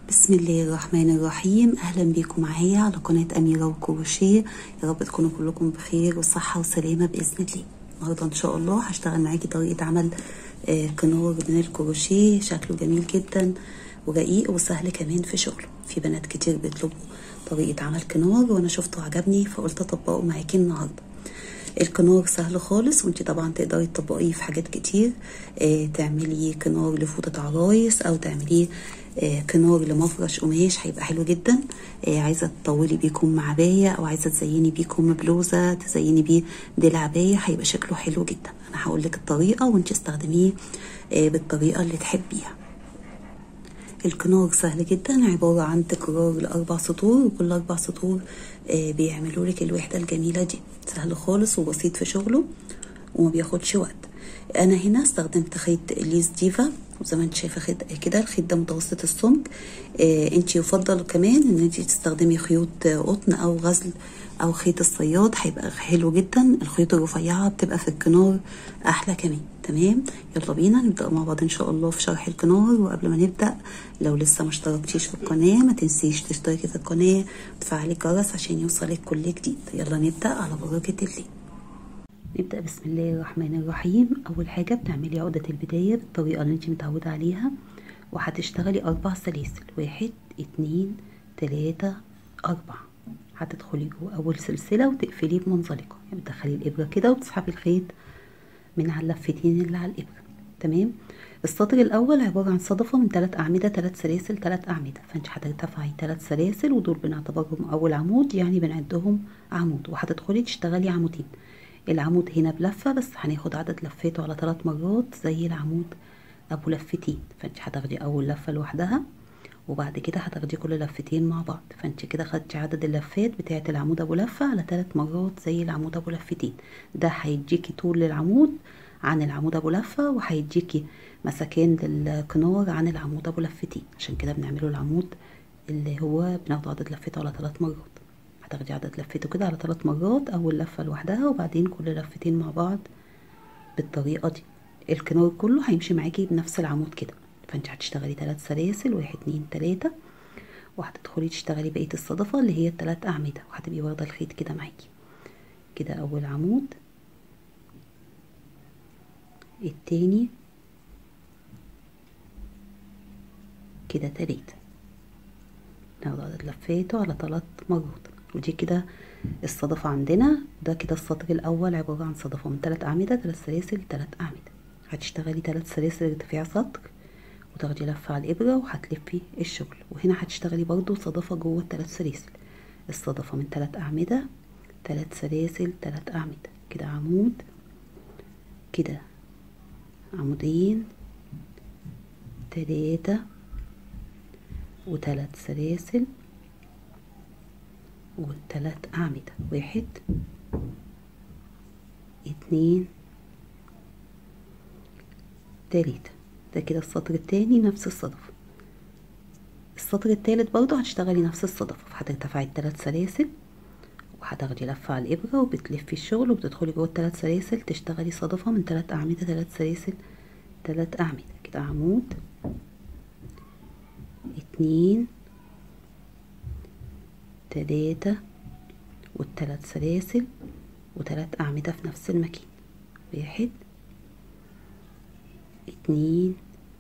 بسم الله الرحمن الرحيم اهلا بيكم معايا على قناه اميره وكروشيه يا رب تكونوا كلكم بخير وصحه وسلامه باذن الله النهارده ان شاء الله هشتغل معاكي طريقه عمل آه كنار من الكروشيه شكله جميل جدا ورقيق وسهل كمان في شغله في بنات كتير بيطلبوا طريقه عمل كنار وانا شفته عجبني فقلت اطبقه معاكي النهارده الكنار سهل خالص وانت طبعا تقدري تطبقيه في حاجات كتير اه تعملي كنار لفوطة عرايس او تعمليه اه كنار لمفرش قماش هيبقى حلو جدا اه عايزه تطولي بيكم عبايه او عايزه تزيني بيكم بلوزه تزيني بيه ديل عبايه هيبقى شكله حلو جدا انا هقول لك الطريقه وانت استخدميه اه بالطريقه اللي تحبيها الكنار سهل جدا عبارة عن تكرار لأربع سطور وكل أربع سطور آه بيعملوا لك الوحدة الجميلة دي سهل خالص وبسيط في شغله وما بياخدش وقت أنا هنا استخدمت خيط ليز ديفا وزي ما انت شايفة خيط كده الخيط ده متوسط السمك آه انت يفضل كمان ان انت تستخدمي خيوط قطن أو غزل أو خيط الصياد هيبقى حلو جدا الخيوط الرفيعة بتبقى في الكنار أحلى كمان تمام يلا بينا نبدأ مع بعض إن شاء الله في شرح الكنار وقبل ما نبدأ لو لسه ما اشتركتيش في القناة ما تنسيش تشتركي في القناة وتفعلي الجرس عشان يوصلك كل جديد يلا نبدأ على بركة الله نبدأ بسم الله الرحمن الرحيم أول حاجة بتعملي عقدة البداية بالطريقة اللي انت متعودة عليها وهتشتغلي أربع سلاسل واحد اتنين تلاتة أربعة هتدخلي جوه أول سلسلة وتقفليه بمنزلقة يعني بتدخلي الإبرة كده وتسحبي الخيط من على اللفتين اللي على الإبرة تمام السطر الأول عبارة عن صدفة من تلات أعمدة تلات سلاسل تلات أعمدة فانت هترتفعي تلات سلاسل ودول بنعتبرهم أول عمود يعني بنعدهم عمود وهتدخلي تشتغلي عمودين العمود هنا بلفة بس هناخد عدد لفاته على تلات مرات زي العمود أبو لفتين فانت هتاخدي أول لفة لوحدها وبعد كده هتاخدي كل لفتين مع بعض فانت كده خدتي عدد اللفات بتاعه العمود ابو لفه على ثلاث مرات زي العمود ابو لفتين ده هيديكي طول للعمود عن العمود ابو لفه وهيديكي مسكان للكنار عن العمود ابو لفتين عشان كده بنعمله العمود اللي هو بناخد عدد لفته على ثلاث مرات هتاخدي عدد لفته كده على ثلاث مرات اول لفه لوحدها وبعدين كل لفتين مع بعض بالطريقه دي الكنار كله هيمشي معاكي بنفس العمود كده فانت هتشتغلي ثلاث سلاسل واحد اتنين تلاتة وهتدخلي تشتغلي بقية الصدفة اللي هي التلات أعمدة وهتبقي واخدة الخيط كده معاكي كده أول عمود التاني كده تلاتة ناخد عدد لفاته على تلات مرات ودي كده الصدفة عندنا ده كده السطر الأول عبارة عن صدفة من تلات أعمدة تلات سلاسل تلات أعمدة هتشتغلي تلات سلاسل ارتفاع سطر وتاخدي لفة على الإبرة وهتلفي الشغل وهنا هتشتغلي برضو صدفة جوه التلات سلاسل الصدفة من تلات أعمدة تلات سلاسل تلات أعمدة كده عمود كده عمودين تلاتة وتلات سلاسل وتلات أعمدة واحد اتنين تلاتة ده كده السطر التاني نفس الصدفة السطر التالت برضو هتشتغلي نفس الصدفة فهترتفعي التلات سلاسل وهتاخدي لفة على الإبرة وبتلفي الشغل وبتدخلي جوه التلات سلاسل تشتغلي صدفة من تلات أعمدة تلات سلاسل تلات أعمدة كده عمود اتنين تلاتة والتلات سلاسل وتلات أعمدة في نفس المكان واحد اتنين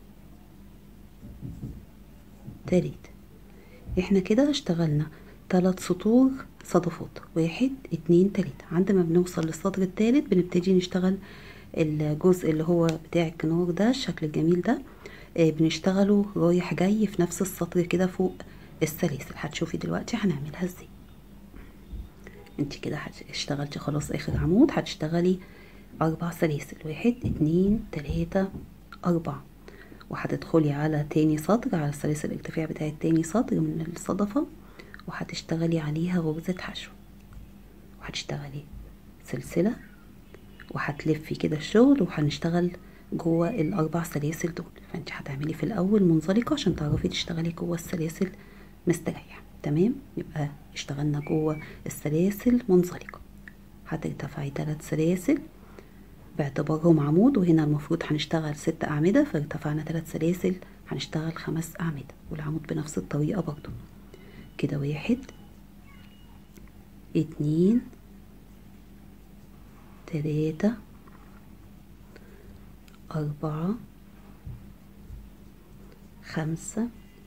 تلاتة احنا كده اشتغلنا تلات سطور صدفات واحد اتنين تلاتة عندما بنوصل للسطر التالت بنبتدي نشتغل الجزء اللي هو بتاع الكنار ده الشكل الجميل ده اه بنشتغله رايح جاي في نفس السطر كده فوق السلاسل هتشوفي دلوقتي هنعملها ازاي انت كده اشتغلتي خلاص اخر عمود هتشتغلي اربع سلاسل واحد اتنين تلاتة أربعة وهتدخلي على تاني سطر على السلاسل الارتفاع بتاع تاني سطر من الصدفة وهتشتغلي عليها غرزة حشو وهتشتغلي سلسلة وهتلفي كده الشغل وهنشتغل جوه الأربع سلاسل دول فانت هتعملي في الأول منزلقة عشان تعرفي تشتغلي جوه السلاسل مستريح تمام يبقى اشتغلنا جوه السلاسل منزلقة هترتفعي تلات سلاسل باعتبارهم عمود وهنا المفروض هنشتغل ست أعمدة فارتفعنا تلات سلاسل هنشتغل خمس اعمدة والعمود بنفس الطريقة برضو كده واحد اتنين تلاتة أربعة خمسة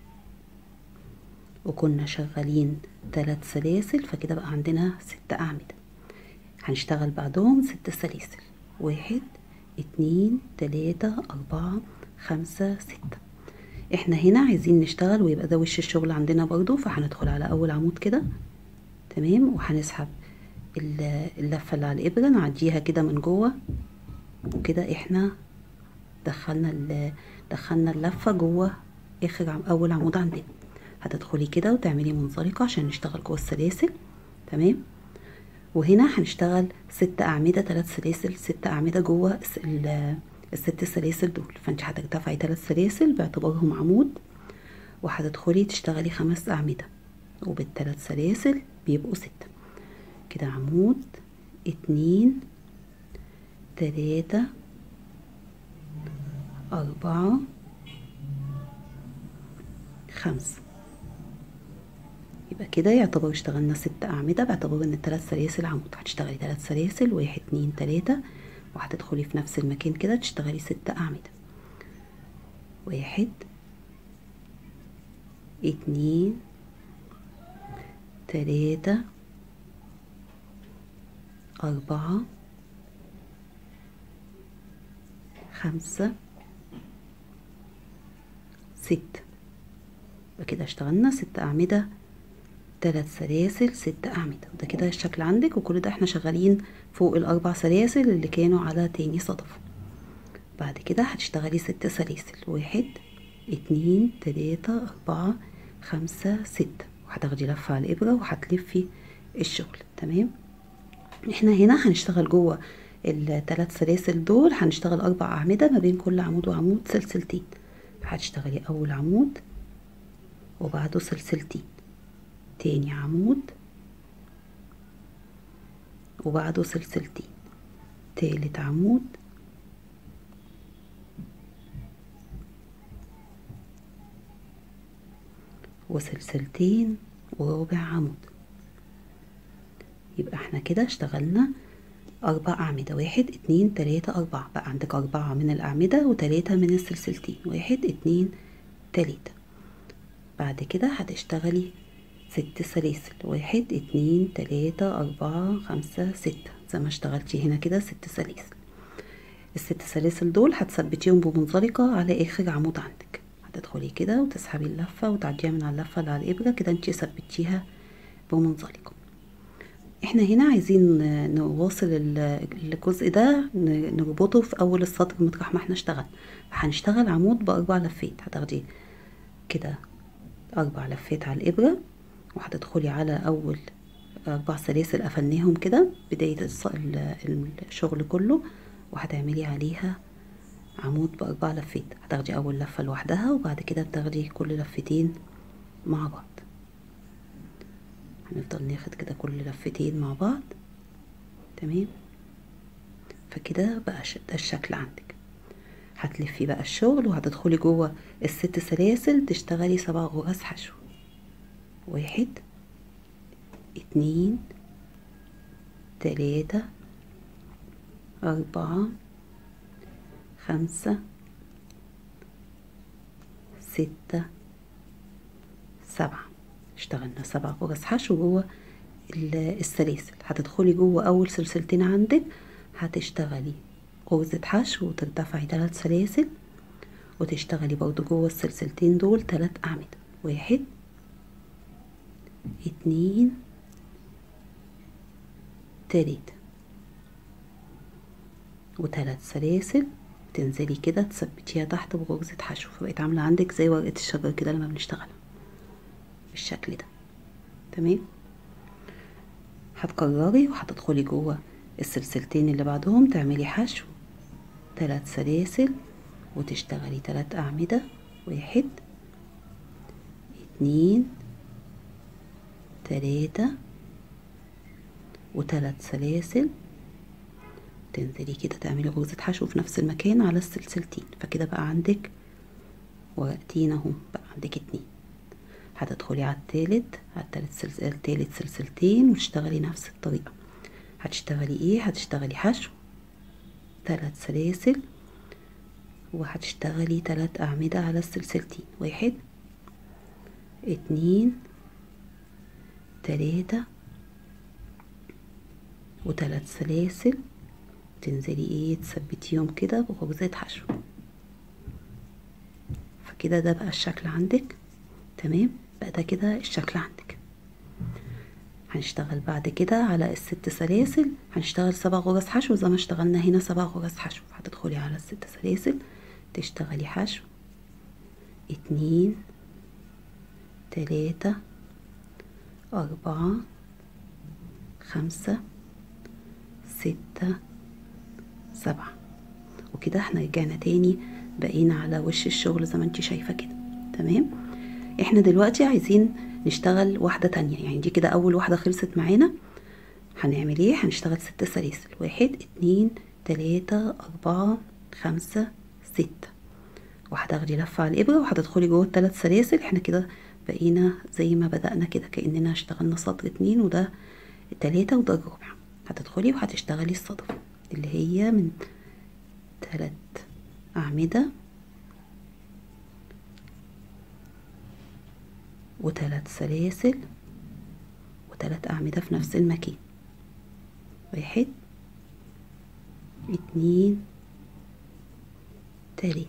وكنا شغالين تلات سلاسل فكده بقى عندنا ست أعمدة هنشتغل بعدهم ست سلاسل واحد اتنين تلاتة أربعة خمسة ستة احنا هنا عايزين نشتغل ويبقى ده وش الشغل عندنا برضو فهندخل على أول عمود كده تمام وهنسحب اللفة اللي على الإبرة نعديها كده من جوه وكده احنا دخلنا دخلنا اللفة جوه اخر عم اول عمود عندنا هتدخلي كده وتعملي منزلقة عشان نشتغل جوه السلاسل تمام وهنا هنشتغل ست اعمدة تلات سلاسل ست اعمدة جوه الست سلاسل دول فانت هترتفعي تلات سلاسل باعتبارهم عمود وهتدخلي تشتغلي خمس اعمدة وبالتلات سلاسل بيبقوا ستة كده عمود اتنين تلاتة أربعة خمسة يبقى كده يعتبر اشتغلنا ست أعمدة باعتبار ان التلات سلاسل عمود هتشتغلي تلات سلاسل واحد اتنين تلاتة وهتدخلي في نفس المكان كده تشتغلي ست أعمدة واحد اتنين تلاتة أربعة خمسة ستة يبقى كده اشتغلنا ست أعمدة تلات سلاسل ست أعمدة وده كده الشكل عندك وكل ده احنا شغالين فوق الأربع سلاسل اللي كانوا على تاني صدف بعد كده هتشتغلي ست سلاسل واحد اتنين تلاتة أربعة خمسة ستة وهتاخدي لفة على الإبرة وهتلفي الشغل تمام احنا هنا هنشتغل جوه التلات سلاسل دول هنشتغل أربع أعمدة ما بين كل عمود وعمود سلسلتين هتشتغلي أول عمود وبعده سلسلتين تاني عمود وبعده سلسلتين تالت عمود وسلسلتين ورابع عمود يبقى احنا كده اشتغلنا أربع أعمدة واحد اتنين تلاتة أربعة بقى عندك أربعة من الأعمدة وتلاتة من السلسلتين واحد اتنين تلاتة بعد كده هتشتغلي ست سلاسل واحد اتنين تلاتة أربعة خمسة ستة زي ما اشتغلتي هنا كده ست سلاسل الست سلاسل دول هتثبتيهم بمنزلقة على آخر عمود عندك هتدخلي كده وتسحبي اللفة وتعديها من على اللفة اللي على الإبرة كده انتي ثبتيها بمنزلقة احنا هنا عايزين نواصل الجزء ده نربطه في اول السطر مطرح ما احنا اشتغل هنشتغل عمود باربع لفات هتاخدي كده اربع لفات على الابره وهتدخلي على اول اربع سلاسل قفلناهم كده بدايه الشغل كله وهتعملي عليها عمود باربع لفات هتاخدي اول لفه لوحدها وبعد كده بتاخدي كل لفتين مع بعض هنفضل ناخد كده كل لفتين مع بعض تمام فكده بقى ده الشكل عندك هتلفي بقى الشغل وهتدخلي جوه الست سلاسل تشتغلي سبع غرز حشو واحد اتنين تلاتة أربعة خمسة ستة سبعة اشتغلنا سبع غرز حشو جوه السلاسل هتدخلي جوه اول سلسلتين عندك هتشتغلي غرزة حشو وترتفعي تلات سلاسل وتشتغلي برضو جوه السلسلتين دول تلات اعمدة واحد اتنين تلاتة وتلات سلاسل تنزلي كده تثبتيها تحت بغرزة حشو فبقيت عاملة عندك زي ورقة الشجر كده لما بنشتغلها بالشكل ده تمام هتكرري وهتدخلي جوه السلسلتين اللي بعدهم تعملي حشو تلات سلاسل وتشتغلي تلات أعمدة واحد اتنين تلاتة وتلات سلاسل تنزلي كده تعملي غرزة حشو في نفس المكان على السلسلتين فكده بقى عندك ورقتين اهو بقى عندك اتنين هتدخلي على التالت على التالت سلسلة التالت سلسلتين وتشتغلي نفس الطريقة هتشتغلي ايه هتشتغلي حشو تلات سلاسل وهتشتغلي تلات أعمدة على السلسلتين واحد اتنين تلاتة وتلات سلاسل تنزلي ايه تثبتيهم كده بغرزات حشو فكده ده بقى الشكل عندك تمام بقى ده كده الشكل عندك هنشتغل بعد كده على الست سلاسل هنشتغل سبع غرز حشو زي ما اشتغلنا هنا سبع غرز حشو هتدخلي على الست سلاسل تشتغلي حشو اتنين تلاتة أربعة خمسة ستة سبعة وكده احنا رجعنا تاني بقينا على وش الشغل زي ما انت شايفة كده تمام احنا دلوقتي عايزين نشتغل واحدة تانية يعني دي كده أول واحدة خلصت معانا هنعمل ايه هنشتغل ست سلاسل واحد اتنين تلاتة أربعة خمسة ستة وهتاخدي لفة على الإبرة وهتدخلي جوه التلات سلاسل احنا كده بقينا زي ما بدأنا كده كأننا اشتغلنا سطر اتنين وده تلاتة وده الرابع هتدخلي وهتشتغلي الصدفة اللي هي من تلات أعمدة وتلات سلاسل وتلات أعمدة في نفس المكان واحد اتنين تلاتة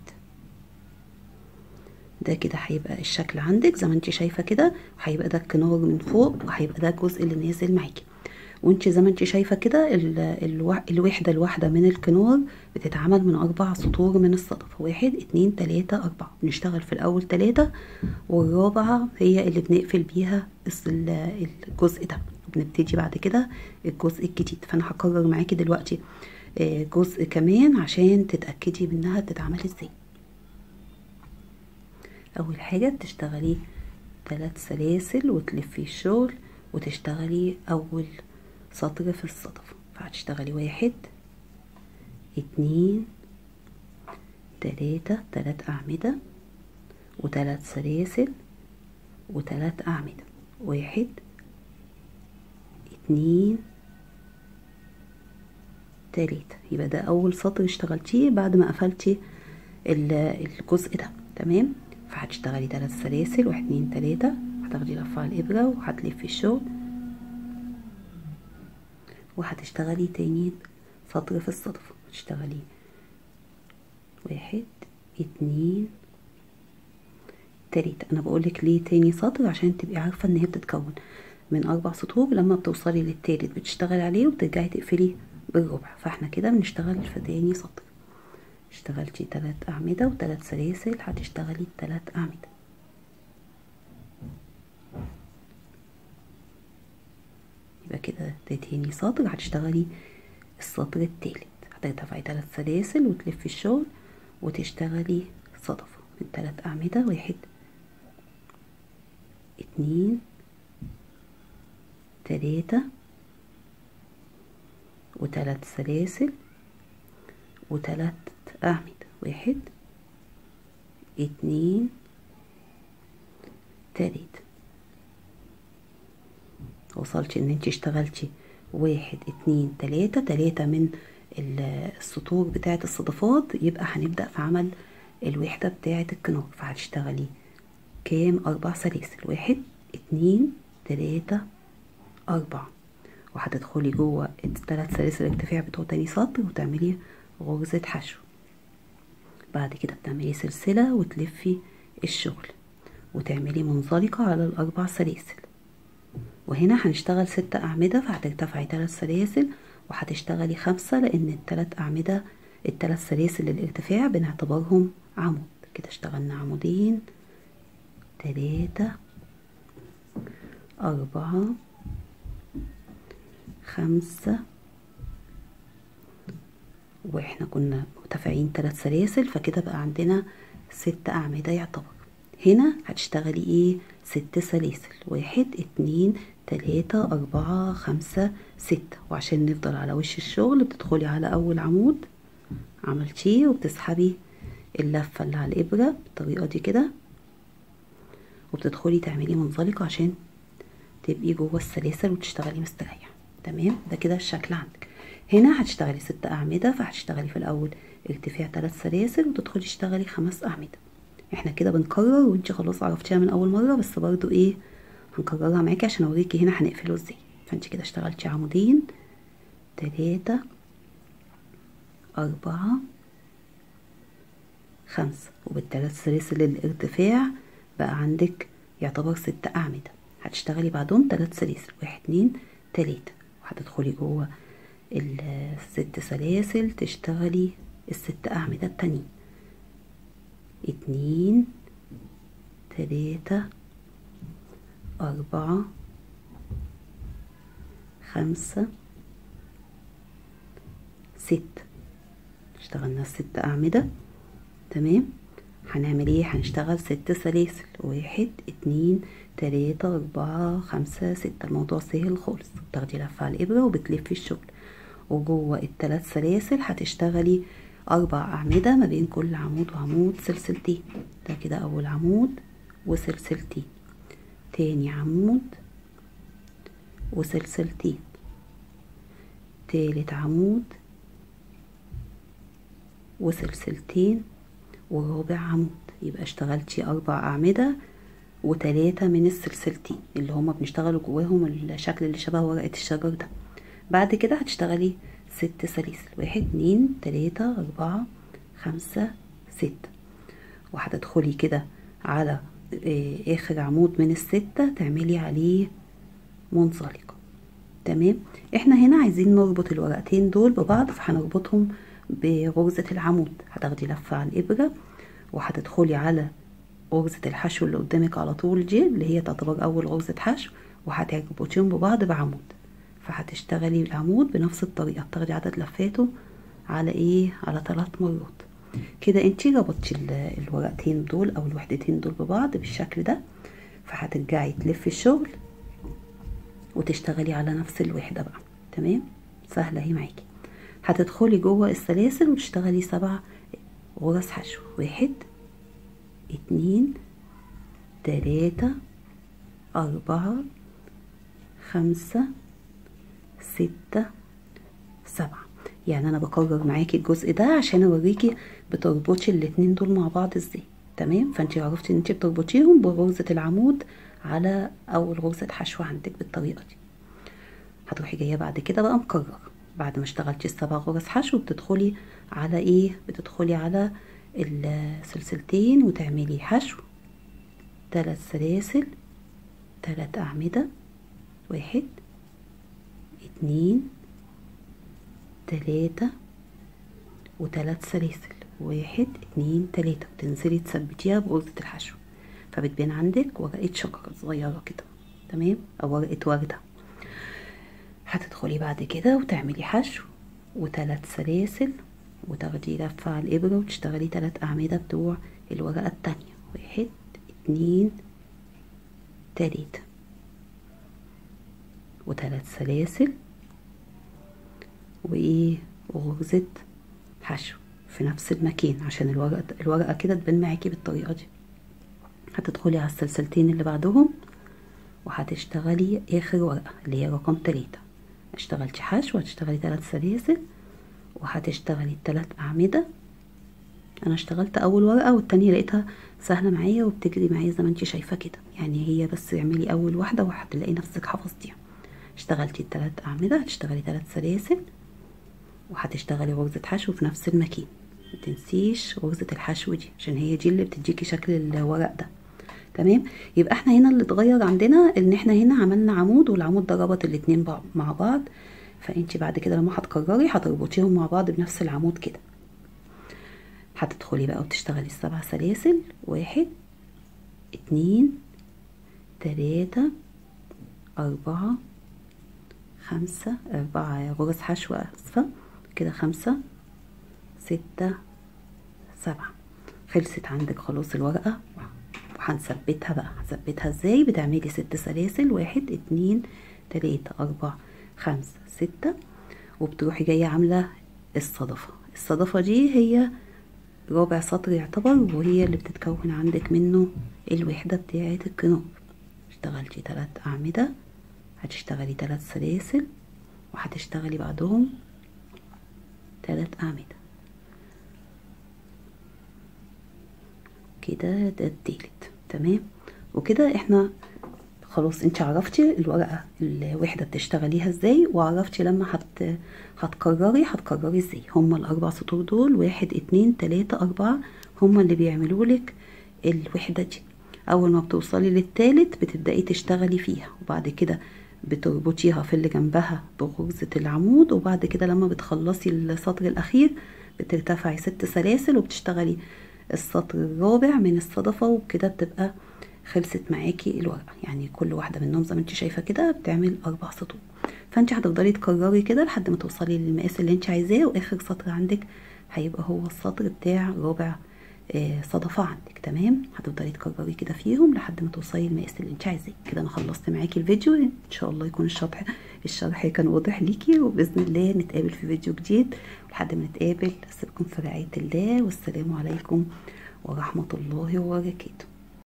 ده كده هيبقى الشكل عندك زي ما انت شايفه كده وهيبقى ده الكنار من فوق وهيبقى ده الجزء اللي نازل معاكي وانت زي ما انت شايفه كده الوحده الواحده من الكنار بتتعمل من اربع سطور من الصدفه واحد اتنين تلاته اربعه بنشتغل في الاول تلاته والرابعه هي اللي بنقفل بيها الجزء ده وبنبتدي بعد كده الجزء الجديد فانا هكرر معاكي دلوقتي جزء كمان عشان تتاكدي منها بتتعمل ازاي اول حاجه بتشتغلي ثلاث سلاسل وتلفي الشغل وتشتغلي اول سطر في الصدفة فهتشتغلي واحد اتنين تلاتة تلات أعمدة وتلات سلاسل وتلات أعمدة واحد اتنين تلاتة يبقى ده أول سطر اشتغلتيه بعد ما قفلتي الجزء ده تمام فهتشتغلي تلات سلاسل واحد اتنين تلاتة هتاخدي لفة على الإبرة وهتلفي الشغل وهتشتغلي تاني سطر في الصدفة هتشتغلي واحد اتنين تلاتة انا بقولك ليه تاني سطر عشان تبقي عارفة ان هي بتتكون من اربع سطور لما بتوصلي للتالت بتشتغلي عليه وبترجعي تقفلي بالربع فاحنا كده بنشتغل في تاني سطر اشتغلتي تلات اعمدة وتلات سلاسل هتشتغلي تلات اعمدة يبقى كده ده تاني سطر هتشتغلي السطر التالت هترتفعي تلات سلاسل وتلفي الشغل وتشتغلي صدفة من تلات أعمدة واحد اتنين تلاتة وتلات سلاسل وتلات أعمدة واحد اتنين تلاتة وصلتي ان انت اشتغلتي واحد اتنين تلاتة تلاتة من السطور بتاعة الصدفات يبقى هنبدأ في عمل الوحدة بتاعة الكنار فهتشتغلي كام أربع سلاسل واحد اتنين تلاتة أربعة وهتدخلي جوه التلات سلاسل الارتفاع بتوع تاني سطر وتعملي غرزة حشو بعد كده بتعملي سلسلة وتلفي الشغل وتعملي منزلقة على الأربع سلاسل وهنا هنشتغل ستة أعمدة فهترتفعي تلات سلاسل وهتشتغلي خمسة لأن التلات أعمدة التلات سلاسل الارتفاع بنعتبرهم عمود كده اشتغلنا عمودين تلاتة أربعة خمسة واحنا كنا مرتفعين تلات سلاسل فكده بقى عندنا ست أعمدة يعتبر هنا هتشتغلي ايه ست سلاسل واحد اتنين تلاتة أربعة خمسة ستة وعشان نفضل على وش الشغل بتدخلي على أول عمود عملتيه وبتسحبي اللفة اللي على الإبرة بالطريقة دي كده وبتدخلي تعملي منزلقة عشان تبقي جوه السلاسل وتشتغلي مستريح تمام ده كده الشكل عندك هنا هتشتغلي ست أعمدة فهتشتغلي في الأول ارتفاع ثلاث سلاسل وتدخلي تشتغلي خمس أعمدة احنا كده بنكرر وانت خلاص عرفتيها من أول مرة بس برضو ايه هنكررها معاكي عشان اوريكي هنا هنقفله ازاي فانت كده اشتغلتي عمودين تلاتة أربعة خمسة وبالثلاث سلاسل الارتفاع بقى عندك يعتبر ست أعمدة هتشتغلي بعدهم ثلاث سلاسل واحد اتنين تلاتة وهتدخلي جوه الست سلاسل تشتغلي الست أعمدة التانيين اتنين تلاتة أربعة خمسة ستة اشتغلنا الست أعمدة تمام هنعمل ايه هنشتغل ست سلاسل واحد اتنين تلاتة أربعة خمسة ستة الموضوع سهل خالص تاخدي لفة على الإبرة وبتلفي الشغل وجوه التلات سلاسل هتشتغلي أربع أعمدة ما بين كل عمود وعمود سلسلتين ده كده أول عمود وسلسلتين تاني عمود وسلسلتين تالت عمود وسلسلتين ورابع عمود يبقى اشتغلتي أربع أعمدة وتلاتة من السلسلتين اللي هما بنشتغلوا جواهم الشكل اللي شبه ورقة الشجر ده بعد كده هتشتغلي ست سلاسل واحد اتنين تلاتة أربعة خمسة ستة وهتدخلي كده على آخر عمود من الستة تعملي عليه منزلقة تمام احنا هنا عايزين نربط الورقتين دول ببعض فهنربطهم بغرزة العمود هتاخدي لفة على الإبرة وهتدخلي على غرزة الحشو اللي قدامك على طول دي اللي هي تعتبر أول غرزة حشو وهتربطيهم ببعض بعمود فهتشتغلي العمود بنفس الطريقة تاخدي عدد لفاته على ايه على ثلاث مرات كده انتي ربطتي الورقتين دول او الوحدتين دول ببعض بالشكل ده فهترجعي تلفي الشغل وتشتغلي على نفس الوحدة بقى تمام سهلة اهي معاكي هتدخلي جوه السلاسل وتشتغلي سبع غرز حشو واحد اتنين تلاتة أربعة خمسة ستة سبعة يعني أنا بكرر معاكي الجزء ده عشان أوريكي بتربطي الاتنين دول مع بعض ازاي تمام فانتي عرفتي ان انتي بتربطيهم بغرزة العمود على أول غرزة حشو عندك بالطريقة دي هتروحي جاية بعد كده بقى مكرر بعد ما اشتغلتي السبع غرز حشو بتدخلي على ايه بتدخلي على السلسلتين وتعملي حشو ثلاث سلاسل ثلاث أعمدة واحد اتنين تلاتة وتلات سلاسل واحد اتنين تلاتة وتنزلي تثبتيها بغرزة الحشو فبتبان عندك ورقة شجرة صغيرة كده تمام أو ورقة وردة هتدخلي بعد كده وتعملي حشو وتلات سلاسل وتاخدي لفة على الإبرة وتشتغلي تلات أعمدة بتوع الورقة التانية واحد اتنين تلاتة وتلات سلاسل وايه وغرزة حشو في نفس المكان عشان الورقة الورقة كده تبان معاكي بالطريقة دي هتدخلي على السلسلتين اللي بعدهم وهتشتغلي اخر ورقة اللي هي رقم تلاتة اشتغلتي حشو وهتشتغلي تلات سلاسل وهتشتغلي التلات أعمدة أنا اشتغلت أول ورقة والتانية لقيتها سهلة معايا وبتجري معايا زي ما انتي شايفة كده يعني هي بس اعملي أول واحدة وهتلاقي نفسك حفظتيها اشتغلتي التلات أعمدة هتشتغلي تلات سلاسل وهتشتغلي غرزة حشو في نفس المكان متنسيش غرزة الحشو دي عشان هي دي اللي بتديكي شكل الورق ده تمام يبقى احنا هنا اللي اتغير عندنا ان احنا هنا عملنا عمود والعمود ده ربط الاتنين مع بعض فانت بعد كده لما هتكرري هتربطيهم مع بعض بنفس العمود كده هتدخلي بقى وتشتغلي السبع سلاسل واحد اتنين تلاتة أربعة خمسة أربعة غرز حشو أسفة كده خمسة ستة سبعة خلصت عندك خلاص الورقة وهنثبتها بقى هنثبتها ازاي بتعملي ست سلاسل واحد اتنين تلاتة أربعة خمسة ستة وبتروحي جاية عاملة الصدفة الصدفة دي هي رابع سطر يعتبر وهي اللي بتتكون عندك منه الوحدة بتاعة الكنار اشتغلتي تلات أعمدة هتشتغلي تلات سلاسل وهتشتغلي بعدهم تلات أعمدة كده ده التالت تمام وكده احنا خلاص انت عرفتي الورقة الوحدة بتشتغليها ازاي وعرفتي لما هت هتكرري هتكرري ازاي هما الاربع سطور دول واحد اتنين تلاتة اربعة هما اللي بيعملوا لك الوحدة دي اول ما بتوصلي للتالت بتبدأي تشتغلي فيها وبعد كده بتربطيها في اللي جنبها بغرزة العمود وبعد كده لما بتخلصي السطر الاخير بترتفعي ست سلاسل وبتشتغلي السطر الرابع من الصدفة وبكده بتبقى خلصت معاكي الورقة يعني كل واحدة منهم زي ما انت شايفة كده بتعمل أربع سطور فانت هتفضلي تكرري كده لحد ما توصلي للمقاس اللي انت عايزاه واخر سطر عندك هيبقى هو السطر بتاع رابع آه صدفة عندك تمام هتفضلي تكرري كده فيهم لحد ما توصلي للمقاس اللي انت عايزاه كده انا خلصت معاكي الفيديو ان شاء الله يكون الشرح الشرح كان واضح ليكي وباذن الله نتقابل في فيديو جديد لحد ما نتقابل اسيبكم في رعايه الله والسلام عليكم ورحمه الله وبركاته